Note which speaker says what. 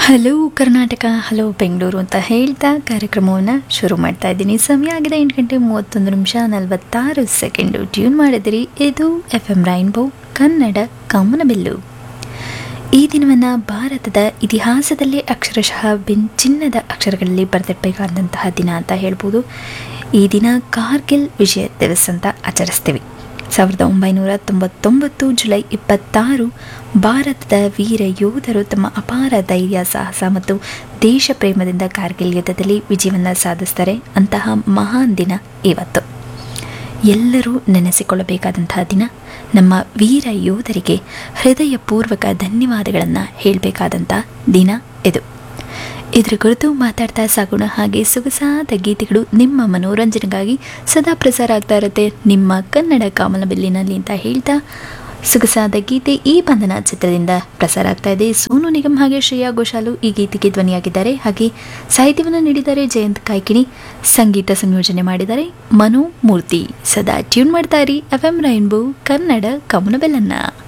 Speaker 1: hello Karnataka hello Bengaluru ಅಂತ ಹೇಳ್ತಾ ಕಾರ್ಯಕ್ರಮವನ್ನು ಶುರು ಮಾಡ್ತಾ ಇದ್ದೀನಿ ಸಮಯ ಆಗಿದೆ ಎಂಟು ಗಂಟೆ ಮೂವತ್ತೊಂದು ನಿಮಿಷ ನಲವತ್ತಾರು ಸೆಕೆಂಡು ಟ್ಯೂನ್ ಮಾಡಿದಿರಿ ಇದು ಎಫ್ ಎಂ ರೈನ್ಬೋ ಕನ್ನಡ ಕಮನಬಿಲ್ಲು ಈ ದಿನವನ್ನು ಭಾರತದ ಇತಿಹಾಸದಲ್ಲೇ ಅಕ್ಷರಶಃ ಬಿನ್ ಚಿನ್ನದ ಅಕ್ಷರಗಳಲ್ಲಿ ಬರೆದಿಡಬೇಕಾದಂತಹ ದಿನ ಅಂತ ಹೇಳ್ಬೋದು ಈ ದಿನ ಕಾರ್ಗಿಲ್ ವಿಜಯ ದಿವಸ್ ಅಂತ ಆಚರಿಸ್ತೀವಿ ಸಾವಿರದ ಒಂಬೈನೂರ ತೊಂಬತ್ತೊಂಬತ್ತು ಜುಲೈ ಇಪ್ಪತ್ತಾರು ಭಾರತದ ವೀರ ಯೋಧರು ತಮ್ಮ ಅಪಾರ ಧೈರ್ಯ ಸಾಹಸ ಮತ್ತು ದೇಶ ಪ್ರೇಮದಿಂದ ಕಾರ್ಗಿಲ್ ಯುದ್ಧದಲ್ಲಿ ವಿಜಯವನ್ನು ಸಾಧಿಸ್ತಾರೆ ಅಂತಹ ಮಹಾನ್ ದಿನ ಇವತ್ತು ಎಲ್ಲರೂ ನೆನೆಸಿಕೊಳ್ಳಬೇಕಾದಂತಹ ದಿನ ನಮ್ಮ ವೀರ ಯೋಧರಿಗೆ ಹೃದಯಪೂರ್ವಕ ಧನ್ಯವಾದಗಳನ್ನು ಹೇಳಬೇಕಾದಂಥ ದಿನ ಇದು ಇದರ ಕುರಿತು ಮಾತಾಡ್ತಾ ಸಾಗೋಣ ಹಾಗೆ ಸೊಗಸಾದ ಗೀತೆಗಳು ನಿಮ್ಮ ಮನೋರಂಜನೆಗಾಗಿ ಸದಾ ಪ್ರಸಾರ ಆಗ್ತಾ ಇರುತ್ತೆ ನಿಮ್ಮ ಕನ್ನಡ ಕಾಮನಬಿಲ್ಲಿನಲ್ಲಿ ಅಂತ ಹೇಳ್ತಾ ಸೊಗಸಾದ ಗೀತೆ ಈ ಬಂಧನ ಚಿತ್ರದಿಂದ ಪ್ರಸಾರ ಆಗ್ತಾ ಇದೆ ಸೋನು ನಿಗಮ್ ಹಾಗೆ ಶ್ರೇಯಾ ಘೋಷಾಲು ಈ ಗೀತೆಗೆ ಧ್ವನಿಯಾಗಿದ್ದಾರೆ ಹಾಗೆ ಸಾಹಿತ್ಯವನ್ನು ನೀಡಿದ್ದಾರೆ ಜಯಂತ್ ಕಾಯ್ಕಿಣಿ ಸಂಗೀತ ಸಂಯೋಜನೆ ಮಾಡಿದ್ದಾರೆ ಮನು ಮೂರ್ತಿ ಸದಾ ಟ್ಯೂನ್ ಮಾಡ್ತಾ ಇರಿ ಎಫ್ ಎಂ ರೈನ್ಬೋ ಕನ್ನಡ ಕಮನಬೆಲ್ಲನ್ನ